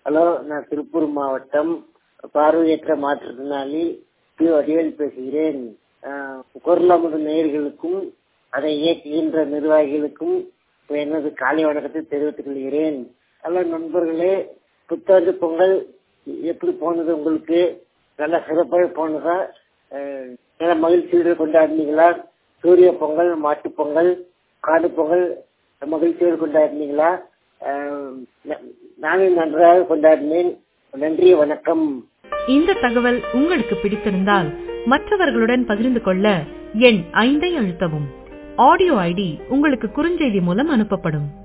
hello நான் திருப்பூர் மாவட்டம் பார்வையற்ற மாற்றுத்திறனாளி பி வடிவேல் பேசுகிறேன் ஆஹ் குரலமுது நேயர்களுக்கும் அதை இயக்குகின்ற நிர்வாகிகளுக்கும் எனது காலை வணக்கத்தை தெரிவித்துக் கொள்கிறேன் ஹலோ நண்பர்களே புத்தாண்டு பொங்கல் எப்படி போனது உங்களுக்கு நல்லா சிறப்பாக போனதா ஆஹ் நல்ல மகிழ்ச்சியோடு கொண்டாடினீங்களா சூரிய பொங்கல் மாட்டுப் பொங்கல் காடு பொங்கல் மகிழ்ச்சியோடு கொண்டாடினீங்களா ஆஹ் ந- நானும் நன்றாக கொண்டாடினேன் நன்றி வணக்கம் இந்த தகவல் உங்களுக்கு பிடித்திருந்தால் மற்றவர்களுடன் பகிர்ந்து கொள்ள எண் ஐந்தை அழுத்தவும் ஆடியோ ஐடி உங்களுக்கு குறுஞ்செய்தி மூலம் அனுப்பப்படும்